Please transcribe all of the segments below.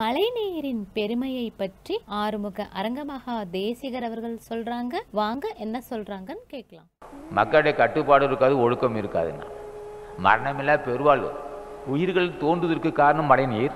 மழைநீரின் பெருமையை பற்றி ஆறுமுக அரங்கமகா தேசிகர் அவர்கள் சொல்றாங்க வாங்க என்ன சொல்றாங்கன்னு கேட்கலாம் மக்களுடைய கட்டுப்பாடு இருக்காது ஒழுக்கம் இருக்காதுன்னா மரணமில்லா பெருவாழ்வு உயிர்கள் தோன்றுவதற்கு காரணம் மழைநீர்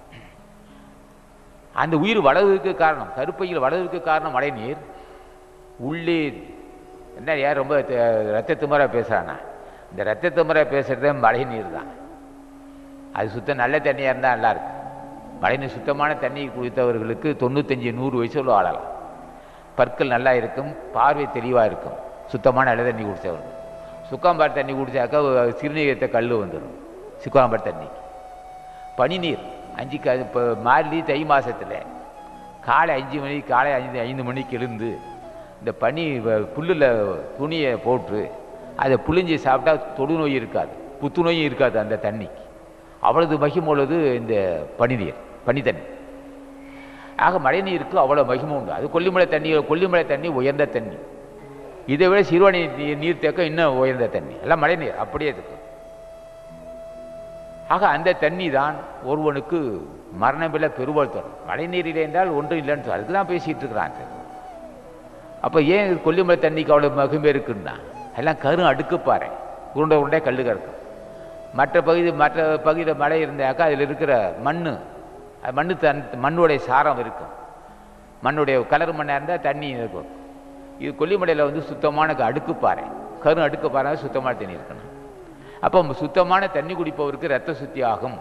அந்த உயிர் வளர்வதற்கு காரணம் கருப்பையில் வளர்வதற்கு காரணம் மழைநீர் உள்ளே என்ன ஏன் ரொம்ப த- ரத்த திமரா பேசுகிறானா இந்த ரத்த திமரா பேசுகிறதே மழை நீர் தான் அது சுத்தம் நல்ல தண்ணியாக இருந்தால் நல்லா இருக்கும் மழைநீர் சுத்தமான தண்ணி குடித்தவர்களுக்கு தொண்ணூத்தஞ்சு நூறு வயசுல வாழலாம் பற்கள் நல்லா இருக்கும் பார்வை தெளிவாக இருக்கும் சுத்தமான நல்ல தண்ணி குடித்தவர்கள் சுக்காம்பார் தண்ணி குடித்தாக்கா சிறுநீரத்தை கல் வந்துடும் சுக்காம்பார் தண்ணி பனிநீர் அஞ்சு க இப்போ மார்லி தை மாசத்துல காலை அஞ்சு மணி காலை ஐந்து ஐந்து மணிக்கு எழுந்து இந்த பனி புல்லில் துணியை போட்டு அதை புழிஞ்சு சாப்பிட்டா தொடுநோய் இருக்காது புத்துநோயும் இருக்காது அந்த தண்ணிக்கு அவ்வளவு மகிமை உள்ளது இந்த பனிநீர் பனித்தண்ணி ஆக மழைநீருக்கு அவ்வளோ மகிமை உண்டு அது கொல்லிமலை தண்ணி கொல்லிமலை தண்ணி உயர்ந்த தண்ணி இதை விட சிறுவாணி நீ- நீர்த்தேக்கம் இன்னும் உயர்ந்த தண்ணி எல்லாம் மழைநீர் அப்படியே இருக்கு ஆக அந்த தண்ணி தான் ஒருவனுக்கு மரணமில்ல பெருவாழ் தரும் மழைநீரில் என்றால் ஒன்றும் இல்லைன்னு சொல்லி அதுக்கு தான் பேசிகிட்டு இருக்கிறான் அப்போ ஏன் கொல்லிமலை தண்ணிக்கு அவ்வளோ மகிமை இருக்குன்னா எல்லாம் கரும் அடுக்குப்பாறை உருண்டை உருண்டை கல்லு கிடக்கும் மற்ற பகுதி மற்ற பகுதியில் மழை இருந்தாக்கா அதில் இருக்கிற மண் மண் தன் மண்ணுடைய சாரம் இருக்கும் மண்ணுடைய கலர் மண்ணாக இருந்தால் தண்ணி இருக்கும் இது கொல்லிமலையில் வந்து சுத்தமான க- அடுக்குப்பாறை கரும் அடுக்குப்பாறை சுத்தமான தண்ணி இருக்கணும் அப்போ சுத்தமான தண்ணி குடிப்பவருக்கு ரத்த சுத்தி ஆகும்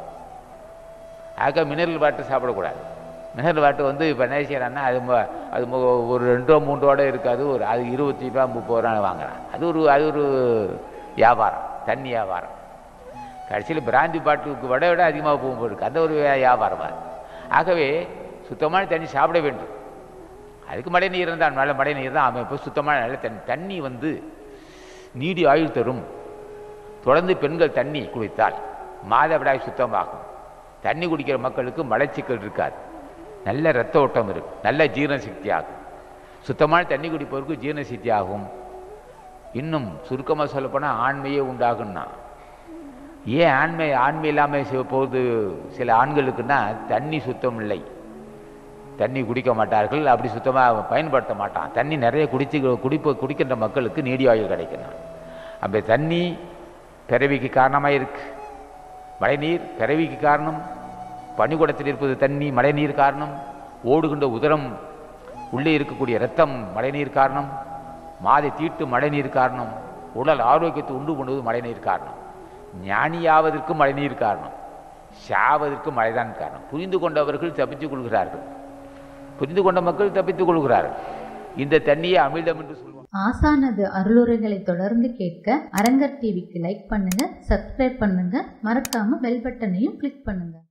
ஆக மினரல் வாட்டர் சாப்பிடக்கூடாது மினரல் வாட்டர் வந்து இப்போ என்ன செய்யறான்னா அது ம- அது மு- ஒரு ரெண்டு ரூபா மூணு ரூபாட இருக்காது ஒரு அது இருபத்தி ரூபா முப்பது ரூபா வாங்குறான் அது ஒரு அது ஒரு வியாபாரம் தண்ணி வியாபாரம் கடைசியில் பிராந்தி பாட்டுக்கு விட விட அதிகமாக போகும்போது இருக்கு அந்த ஒரு வியா- வியாபாரம் அது ஆகவே சுத்தமான தண்ணி சாப்பிட வேண்டும் அதுக்கு மழை நீர் இருந்தால் நல்ல மழை நீர் தான் அமைப்பு சுத்தமான நல்ல தண்ணி தண்ணி வந்து நீடி ஆயுள் தரும் தொடர்ந்து பெண்கள் தண்ணி குடித்தால் மாதவிடாய் சுத்தமாகும் தண்ணி குடிக்கிற மக்களுக்கு மலச்சிக்கல் இருக்காது நல்ல ரத்த ஓட்டம் இருக்கும் நல்ல ஜீரண சக்தி ஆகும் சுத்தமான தண்ணி குடிப்பவருக்கு ஜீரண சக்தி ஆகும் இன்னும் சுருக்கமாக சொல்லப்போனால் ஆண்மையே உண்டாகும்னா ஏன் ஆண்மை ஆண்மை இல்லாமல் சி- போகுது சில ஆண்களுக்குன்னா தண்ணி சுத்தம் இல்லை தண்ணி குடிக்க மாட்டார்கள் அப்படி சுத்தமாக பயன்படுத்த மாட்டான் தண்ணி நிறைய குடிச்சு குடிப்ப குடிக்கின்ற மக்களுக்கு நீடி ஆயுள் கிடைக்கணும் அப்போ தண்ணி பிறவிக்கு காரணமாக இருக்கு மழைநீர் பிறவிக்கு காரணம் பனிக்கூடத்தில் இருப்பது தண்ணி மழைநீர் காரணம் ஓடுகின்ற உதரம் உள்ளே இருக்கக்கூடிய இரத்தம் மழைநீர் காரணம் மாதை தீட்டு மழைநீர் காரணம் உடல் ஆரோக்கியத்தை உண்டு பண்ணுவது மழைநீர் காரணம் ஞானியாவதற்கு மழைநீர் காரணம் சாவதற்கு மழைதான் காரணம் புரிந்து கொண்டவர்கள் தப்பித்துக் கொள்கிறார்கள் புரிந்து கொண்ட மக்கள் தப்பித்துக் கொள்கிறார்கள் இந்த தண்ணியை அமிழ்தம் என்று சொல்லுவோம் ஆசானது அருளுரைகளை தொடர்ந்து கேட்க அரங்கர் டிவிக்கு லைக் பண்ணுங்க சப்ஸ்கிரைப் பண்ணுங்க மறக்காம பெல் பட்டனையும் கிளிக் பண்ணுங்க